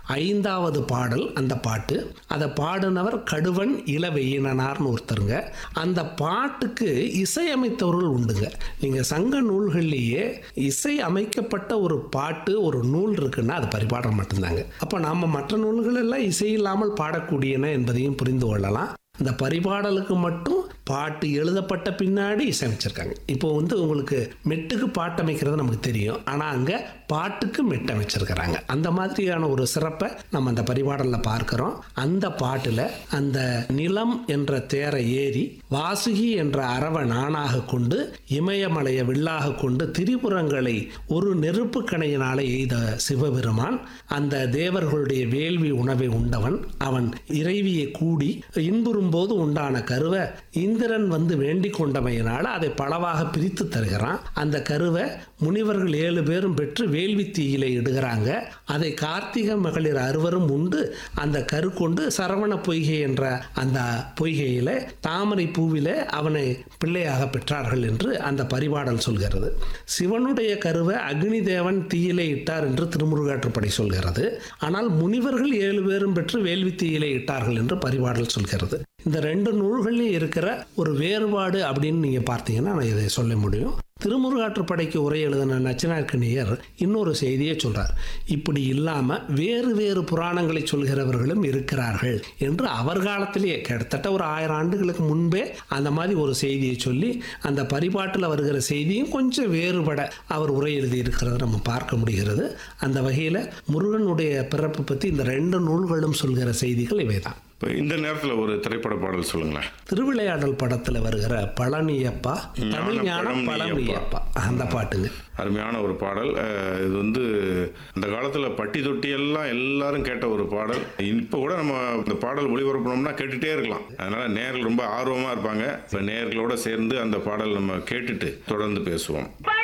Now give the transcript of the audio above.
ஐந்தாவது பாடல் அந்த பாட்டு அதை பாடினவர் கடுவன் இளவெயினனார்னு ஒருத்தருங்க அந்த பாட்டுக்கு இசையமைத்தவர்கள் உண்டுங்க நீங்க சங்க நூல்கள்லேயே இசை அமைக்கப்பட்ட ஒரு பாட்டு ஒரு நூல் இருக்குன்னா அது பரிபாடல் மட்டும்தாங்க அப்போ நாம மற்ற நூல்கள் எல்லாம் இசை இல்லாமல் பாடக்கூடியன என்பதையும் புரிந்து கொள்ளலாம் இந்த பரிபாடலுக்கு மட்டும் பாட்டு எழுதப்பட்ட பின்னாடி இசையமைச்சிருக்காங்க இப்போ வந்து உங்களுக்கு மெட்டுக்கு பாட்டு அமைக்கிறது நமக்கு தெரியும் ஆனால் அங்கே பாட்டுக்கு மெட்டு அமைச்சிருக்கிறாங்க அந்த மாதிரியான ஒரு சிறப்பை நம்ம அந்த பரிபாடலில் பார்க்கிறோம் அந்த பாட்டில் அந்த நிலம் என்ற தேரை ஏறி வாசுகி என்ற அரவ நானாக கொண்டு இமயமலையை வில்லாக கொண்டு திரிபுரங்களை ஒரு நெருப்பு கணையினாலே எய்த சிவபெருமான் அந்த தேவர்களுடைய வேள்வி உணவை உண்டவன் அவன் இறைவியை கூடி இன்புறும் போது உண்டான கருவை இந்திரன் வந்து வேண்டிக் கொண்டமையினால அதை பலவாக பிரித்து தருகிறான் அந்த கருவை முனிவர்கள் ஏழு பேரும் பெற்று வேள்வி தீயில இடுகிறாங்க அதை கார்த்திகை மகளிர் அறுவரும் உண்டு அந்த கரு கொண்டு சரவண பொய்கை என்ற அந்த பொய்கையில தாமரை பூவில அவனை பிள்ளையாக பெற்றார்கள் என்று அந்த பரிபாடல் சொல்கிறது சிவனுடைய கருவை அக்னி தேவன் தீயிலே இட்டார் என்று திருமுருகாற்றுப்படை சொல்கிறது ஆனால் முனிவர்கள் ஏழு பேரும் பெற்று வேள்வி தீயிலே இட்டார்கள் என்று பரிபாடல் சொல்கிறது இந்த ரெண்டு நூல்கள்லையும் இருக்கிற ஒரு வேறுபாடு அப்படின்னு நீங்க பார்த்தீங்கன்னா நான் இதை சொல்ல முடியும் திருமுருகாற்றுப்படைக்கு உரை எழுதின நச்சினார்க்கணியர் இன்னொரு செய்தியை சொல்றார் இப்படி இல்லாம வேறு வேறு புராணங்களை சொல்கிறவர்களும் இருக்கிறார்கள் என்று அவர் காலத்திலேயே கிட்டத்தட்ட ஒரு ஆயிரம் ஆண்டுகளுக்கு முன்பே அந்த மாதிரி ஒரு செய்தியை சொல்லி அந்த பரிபாட்டில் வருகிற செய்தியும் கொஞ்சம் வேறுபட அவர் உரை எழுதி இருக்கிறத நம்ம பார்க்க முடிகிறது அந்த வகையில் முருகனுடைய பிறப்பு பற்றி இந்த ரெண்டு நூல்களும் சொல்கிற செய்திகள் இவைதான் இப்போ இந்த நேரத்தில் ஒரு திரைப்பட பாடல் சொல்லுங்களேன் திருவிளையாடல் படத்துல வருகிற பழனியப்பா தமிழ் ஞானம் பழனியப்பா அந்த பாட்டுங்க அருமையான ஒரு பாடல் அஹ், இது வந்து அந்த காலத்தில் பட்டி தொட்டி எல்லாம் எல்லாரும் கேட்ட ஒரு பாடல் இப்போ கூட நம்ம இந்த பாடல் ஒளிபரப்பணும்னா கேட்டுட்டே இருக்கலாம் அதனால நேர்கள் ரொம்ப ஆர்வமாக இருப்பாங்க இப்போ நேர்களோட சேர்ந்து அந்த பாடல் நம்ம கேட்டுட்டு தொடர்ந்து பேசுவோம் பா